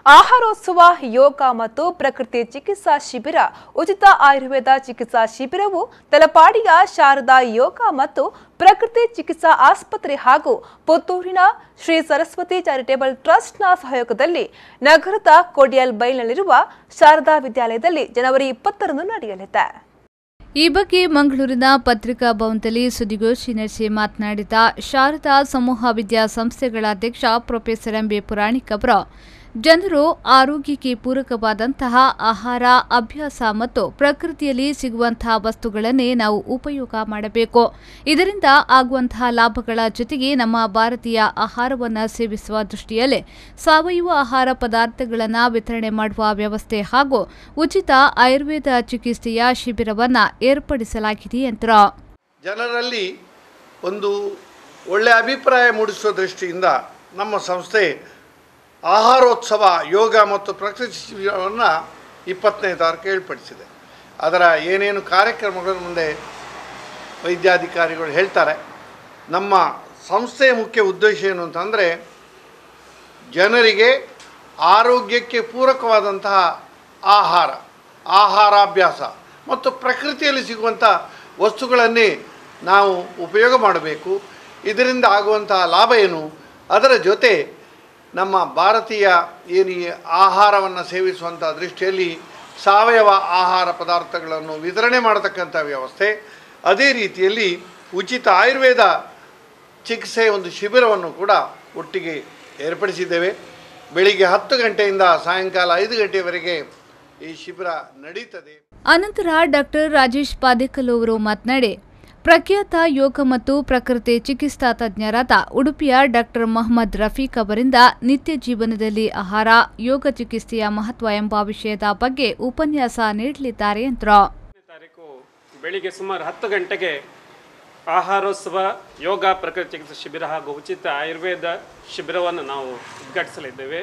ಆಹಾರೋತ್ಸವ ಯೋಗ ಮತ್ತು ಪ್ರಕೃತಿ ಚಿಕಿತ್ಸಾ ಶಿಬಿರ ಉಚಿತ ಆಯುರ್ವೇದ ಚಿಕಿತ್ಸಾ ಶಿಬಿರವು ತಲಪಾಡಿಯ ಶಾರದಾ ಯೋಗ ಮತ್ತು ಪ್ರಕೃತಿ ಚಿಕಿತ್ಸಾ ಆಸ್ಪತ್ರೆ ಹಾಗೂ ಪುತ್ತೂರಿನ ಶ್ರೀ ಸರಸ್ವತಿ ಚಾರಿಟೇಬಲ್ ಟ್ರಸ್ಟ್ನ ಸಹಯೋಗದಲ್ಲಿ ನಗರದ ಕೋಡಿಯಲ್ ಬೈಲ್ನಲ್ಲಿರುವ ಶಾರದಾ ವಿದ್ಯಾಲಯದಲ್ಲಿ ಜನವರಿ ಇಪ್ಪತ್ತರಂದು ನಡೆಯಲಿದೆ ಈ ಬಗ್ಗೆ ಮಂಗಳೂರಿನ ಪತ್ರಿಕಾ ಭವನದಲ್ಲಿ ಸುದ್ದಿಗೋಷ್ಠಿ ನಡೆಸಿ ಮಾತನಾಡಿದ ಶಾರದಾ ಸಮೂಹ ವಿದ್ಯಾಸಂಸ್ಥೆಗಳ ಅಧ್ಯಕ್ಷ ಪ್ರೊಫೆಸರ್ ಎಂಬಿ ಪುರಾಣಿಕ್ ಅವರು ಜನರು ಆರೋಗ್ಯಕ್ಕೆ ಪೂರಕವಾದಂತಹ ಆಹಾರ ಅಭ್ಯಾಸ ಮತ್ತು ಪ್ರಕೃತಿಯಲ್ಲಿ ಸಿಗುವಂತಹ ವಸ್ತುಗಳನ್ನೇ ನಾವು ಉಪಯೋಗ ಮಾಡಬೇಕು ಇದರಿಂದ ಆಗುವಂತಹ ಲಾಭಗಳ ಜೊತೆಗೆ ನಮ್ಮ ಭಾರತೀಯ ಆಹಾರವನ್ನು ಸೇವಿಸುವ ದೃಷ್ಟಿಯಲ್ಲಿ ಸಾವಯವ ಆಹಾರ ಪದಾರ್ಥಗಳನ್ನು ವಿತರಣೆ ಮಾಡುವ ವ್ಯವಸ್ಥೆ ಹಾಗೂ ಉಚಿತ ಆಯುರ್ವೇದ ಚಿಕಿತ್ಸೆಯ ಶಿಬಿರವನ್ನು ಏರ್ಪಡಿಸಲಾಗಿದೆ ಎಂದರು ಜನರಲ್ಲಿ ಒಂದು ಒಳ್ಳೆಯ ಅಭಿಪ್ರಾಯ ಮೂಡಿಸುವ ದೃಷ್ಟಿಯಿಂದ ನಮ್ಮ ಸಂಸ್ಥೆ ಆಹಾರೋತ್ಸವ ಯೋಗ ಮತ್ತು ಪ್ರಕೃತಿ ಶಿಬಿರವನ್ನು ಇಪ್ಪತ್ತನೇ ತಾರೀಕು ಏರ್ಪಡಿಸಿದೆ ಅದರ ಏನೇನು ಕಾರ್ಯಕ್ರಮಗಳು ಮುಂದೆ ವೈದ್ಯಾಧಿಕಾರಿಗಳು ಹೇಳ್ತಾರೆ ನಮ್ಮ ಸಂಸ್ಥೆಯ ಮುಖ್ಯ ಉದ್ದೇಶ ಏನು ಅಂತಂದರೆ ಜನರಿಗೆ ಆರೋಗ್ಯಕ್ಕೆ ಪೂರಕವಾದಂತಹ ಆಹಾರ ಆಹಾರಾಭ್ಯಾಸ ಮತ್ತು ಪ್ರಕೃತಿಯಲ್ಲಿ ಸಿಗುವಂಥ ವಸ್ತುಗಳನ್ನೇ ನಾವು ಉಪಯೋಗ ಮಾಡಬೇಕು ಇದರಿಂದ ಆಗುವಂತಹ ಲಾಭ ಏನು ಅದರ ಜೊತೆ ನಮ್ಮ ಭಾರತೀಯ ಏನು ಈ ಆಹಾರವನ್ನು ಸೇವಿಸುವಂಥ ದೃಷ್ಟಿಯಲ್ಲಿ ಸಾವಯವ ಆಹಾರ ಪದಾರ್ಥಗಳನ್ನು ವಿತರಣೆ ಮಾಡತಕ್ಕಂಥ ವ್ಯವಸ್ಥೆ ಅದೇ ರೀತಿಯಲ್ಲಿ ಉಚಿತ ಆಯುರ್ವೇದ ಚಿಕಿತ್ಸೆಯ ಒಂದು ಶಿಬಿರವನ್ನು ಕೂಡ ಒಟ್ಟಿಗೆ ಏರ್ಪಡಿಸಿದ್ದೇವೆ ಬೆಳಿಗ್ಗೆ ಹತ್ತು ಗಂಟೆಯಿಂದ ಸಾಯಂಕಾಲ ಐದು ಗಂಟೆಯವರೆಗೆ ಈ ಶಿಬಿರ ನಡೀತದೆ ಅನಂತರ ಡಾಕ್ಟರ್ ರಾಜೇಶ್ ಪಾದೇಕಲ್ ಅವರು ಮಾತನಾಡಿ ಪ್ರಖ್ಯಾತ ಯೋಗ ಮತ್ತು ಪ್ರಕೃತಿ ಚಿಕಿತ್ಸಾ ತಜ್ಞರಾದ ಉಡುಪಿಯ ಡಾಕ್ಟರ್ ಮೊಹಮ್ಮದ್ ರಫೀಕ್ ಅವರಿಂದ ನಿತ್ಯ ಜೀವನದಲ್ಲಿ ಆಹಾರ ಯೋಗ ಚಿಕಿತ್ಸೆಯ ಮಹತ್ವ ಎಂಬ ವಿಷಯದ ಬಗ್ಗೆ ಉಪನ್ಯಾಸ ನೀಡಲಿದ್ದಾರೆ ಎಂದರು ತಾರೀಕು ಬೆಳಿಗ್ಗೆ ಸುಮಾರು ಹತ್ತು ಗಂಟೆಗೆ ಆಹಾರೋತ್ಸವ ಯೋಗ ಪ್ರಕೃತಿ ಚಿಕಿತ್ಸಾ ಶಿಬಿರ ಹಾಗೂ ಉಚಿತ ಆಯುರ್ವೇದ ಶಿಬಿರವನ್ನು ನಾವು ಉದ್ಘಾಟಿಸಲಿದ್ದೇವೆ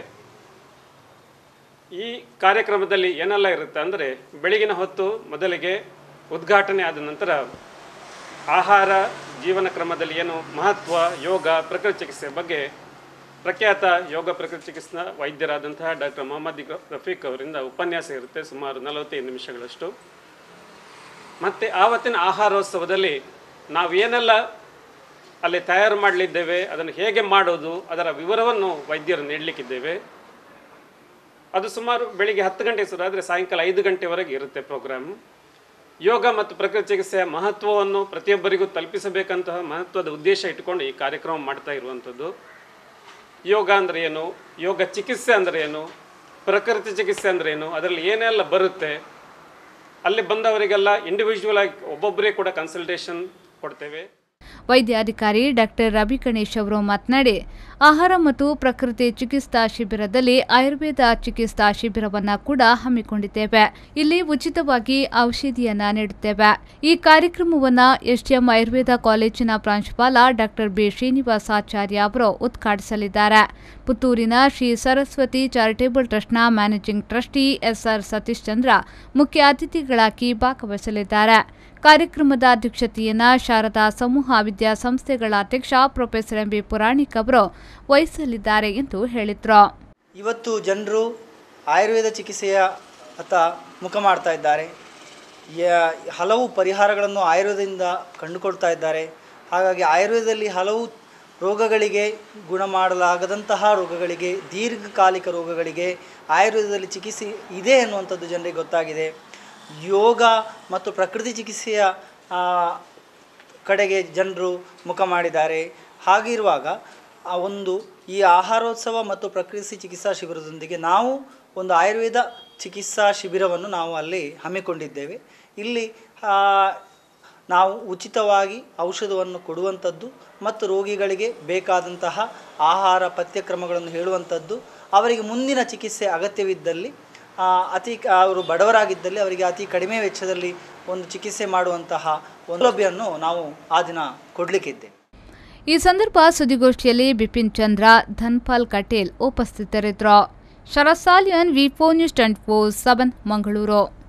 ಈ ಕಾರ್ಯಕ್ರಮದಲ್ಲಿ ಏನೆಲ್ಲ ಇರುತ್ತೆ ಅಂದರೆ ಬೆಳಗಿನ ಹೊತ್ತು ಮೊದಲಿಗೆ ಉದ್ಘಾಟನೆ ಆದ ನಂತರ ಆಹಾರ ಜೀವನ ಕ್ರಮದಲ್ಲಿ ಏನು ಮಹತ್ವ ಯೋಗ ಪ್ರಕೃತಿ ಚಿಕಿತ್ಸೆ ಬಗ್ಗೆ ಪ್ರಖ್ಯಾತ ಯೋಗ ಪ್ರಕೃತಿ ಚಿಕಿತ್ಸಾ ವೈದ್ಯರಾದಂತಹ ಡಾಕ್ಟರ್ ಮೊಹಮ್ಮದ್ ಇಕ್- ರಫೀಕ್ ಅವರಿಂದ ಉಪನ್ಯಾಸ ಇರುತ್ತೆ ಸುಮಾರು ನಲವತ್ತೈದು ನಿಮಿಷಗಳಷ್ಟು ಮತ್ತು ಆವತ್ತಿನ ಆಹಾರೋತ್ಸವದಲ್ಲಿ ನಾವು ಏನೆಲ್ಲ ಅಲ್ಲಿ ತಯಾರು ಮಾಡಲಿದ್ದೇವೆ ಅದನ್ನು ಹೇಗೆ ಮಾಡೋದು ಅದರ ವಿವರವನ್ನು ವೈದ್ಯರು ನೀಡಲಿಕ್ಕಿದ್ದೇವೆ ಅದು ಸುಮಾರು ಬೆಳಿಗ್ಗೆ ಹತ್ತು ಗಂಟೆ ಶುರು ಆದರೆ ಸಾಯಂಕಾಲ ಐದು ಗಂಟೆವರೆಗೆ ಇರುತ್ತೆ ಪ್ರೋಗ್ರಾಮ್ ಯೋಗ ಮತ್ತು ಪ್ರಕೃತಿ ಚಿಕಿತ್ಸೆಯ ಮಹತ್ವವನ್ನು ಪ್ರತಿಯೊಬ್ಬರಿಗೂ ತಲುಪಿಸಬೇಕಂತಹ ಮಹತ್ವದ ಉದ್ದೇಶ ಇಟ್ಟುಕೊಂಡು ಈ ಕಾರ್ಯಕ್ರಮ ಮಾಡ್ತಾ ಇರುವಂಥದ್ದು ಯೋಗ ಅಂದರೆ ಏನು ಯೋಗ ಚಿಕಿತ್ಸೆ ಅಂದರೆ ಏನು ಪ್ರಕೃತಿ ಚಿಕಿತ್ಸೆ ಅಂದರೆ ಏನು ಅದರಲ್ಲಿ ಏನೆಲ್ಲ ಬರುತ್ತೆ ಅಲ್ಲಿ ಬಂದವರಿಗೆಲ್ಲ ಇಂಡಿವಿಜುವಲ್ ಆಗಿ ಒಬ್ಬೊಬ್ಬರೇ ಕೂಡ ಕನ್ಸಲ್ಟೇಷನ್ ಕೊಡ್ತೇವೆ ವೈದ್ಯಾಧಿಕಾರಿ ಡಾಕ್ಟರ್ ರವಿ ಗಣೇಶ್ ಅವರು ಮಾತನಾಡಿ ಆಹಾರ ಮತ್ತು ಪ್ರಕೃತಿ ಚಿಕಿತ್ಸಾ ಶಿಬಿರದಲ್ಲಿ ಆಯುರ್ವೇದ ಚಿಕಿತ್ಸಾ ಶಿಬಿರವನ್ನ ಕೂಡ ಹಮ್ಮಿಕೊಂಡಿದ್ದೇವೆ ಇಲ್ಲಿ ಉಚಿತವಾಗಿ ಔಷಧಿಯನ್ನ ನೀಡುತ್ತೇವೆ ಈ ಕಾರ್ಯಕ್ರಮವನ್ನ ಎಸ್ಡಿಎಂ ಆಯುರ್ವೇದ ಕಾಲೇಜಿನ ಪ್ರಾಂಶುಪಾಲ ಡಾಕ್ಟರ್ ಬಿ ಶ್ರೀನಿವಾಸಾಚಾರ್ಯ ಅವರು ಉದ್ಘಾಟಿಸಲಿದ್ದಾರೆ ಪುತ್ತೂರಿನ ಶ್ರೀ ಸರಸ್ವತಿ ಚಾರಿಟೇಬಲ್ ಟ್ರಸ್ಟ್ನ managing trustee S R Satish Chandra ಮುಖ್ಯ ಅತಿಥಿಗಳಾಗಿ ಭಾಗವಹಿಸಲಿದ್ದಾರೆ ಕಾರ್ಯಕ್ರಮದ ಅಧ್ಯಕ್ಷತೆಯನ್ನ ಶಾರದಾ ಸಮೂಹ ವಿದ್ಯಾಸಂಸ್ಥೆಗಳ ಅಧ್ಯಕ್ಷ ಪ್ರೊಫೆಸರ್ ಎಂಬಿ ಪುರಾಣಿಕ್ ಅವರು ವಹಿಸಲಿದ್ದಾರೆ ಎಂದು ಹೇಳಿದ್ರು ಇವತ್ತು ಜನರು ಆಯುರ್ವೇದ ಚಿಕಿತ್ಸೆಯ ಅತ್ತ ಮುಖ ಮಾಡ್ತಾ ಇದ್ದಾರೆ ಯ- ಹಲವು ಪರಿಹಾರಗಳನ್ನು ಆಯುರ್ವೇದದಿಂದ ಕಂಡುಕೊಳ್ತಾ ಇದ್ದಾರೆ ಹಾಗಾಗಿ ಆಯುರ್ವೇದದಲ್ಲಿ ಹಲವು ರೋಗಗಳಿಗೆ ಗುಣ ಮಾಡಲಾಗದಂತಹ ರೋಗಗಳಿಗೆ ದೀರ್ಘಕಾಲಿಕ ರೋಗಗಳಿಗೆ ಆಯುರ್ವೇದದಲ್ಲಿ ಚಿಕಿತ್ಸೆ ಇದೆ ಅನ್ನುವಂಥದ್ದು ಜನರಿಗೆ ಗೊತ್ತಾಗಿದೆ ಯೋಗ ಮತ್ತು ಪ್ರಕೃತಿ ಚಿಕಿತ್ಸೆಯ ಆ, ಕಡೆಗೆ ಜನರು ಮುಖ ಮಾಡಿದ್ದಾರೆ ಹಾಗಿರುವಾಗ ಆ ಒಂದು ಈ ಆಹಾರೋತ್ಸವ ಮತ್ತು ಪ್ರಕೃತಿ ಚಿಕಿತ್ಸಾ ಶಿಬಿರದೊಂದಿಗೆ ನಾವು ಒಂದು ಆಯುರ್ವೇದ ಚಿಕಿತ್ಸಾ ಶಿಬಿರವನ್ನು ನಾವು ಅಲ್ಲಿ ಹಮ್ಮಿಕೊಂಡಿದ್ದೇವೆ ಇಲ್ಲಿ ಆ, ನಾವು ಉಚಿತವಾಗಿ ಔಷಧವನ್ನು ಕೊಡುವಂಥದ್ದು ಮತ್ತು ರೋಗಿಗಳಿಗೆ ಬೇಕಾದಂತಹ ಆಹಾರ ಪಥ್ಯಕ್ರಮಗಳನ್ನು ಹೇಳುವಂಥದ್ದು ಅವರಿಗೆ ಮುಂದಿನ ಚಿಕಿತ್ಸೆ ಅಗತ್ಯವಿದ್ದಲ್ಲಿ ಆ, ಅತಿ ಕ- ಅವರು ಬಡವರಾಗಿದ್ದಲ್ಲಿ ಅವರಿಗೆ ಅತಿ ಕಡಿಮೆ ವೆಚ್ಚದಲ್ಲಿ ಒಂದು ಚಿಕಿತ್ಸೆ ಮಾಡುವಂತಹ ಒಂದು ಸೌಲಭ್ಯವನ್ನು ನಾವು ಆ ದಿನ ಕೊಡಲಿಕ್ಕಿದ್ದೇವೆ ಈ ಸಂದರ್ಭ ಸುದ್ದಿಗೋಷ್ಠಿಯಲ್ಲಿ ಬಿಪಿನ್ ಚಂದ್ರ ಧನ್ಪಾಲ್ ಕಟೇಲ್ ಉಪಸ್ಥಿತರಿದ್ದರು Sharath Saliyan V four news twenty four seven Mangaluru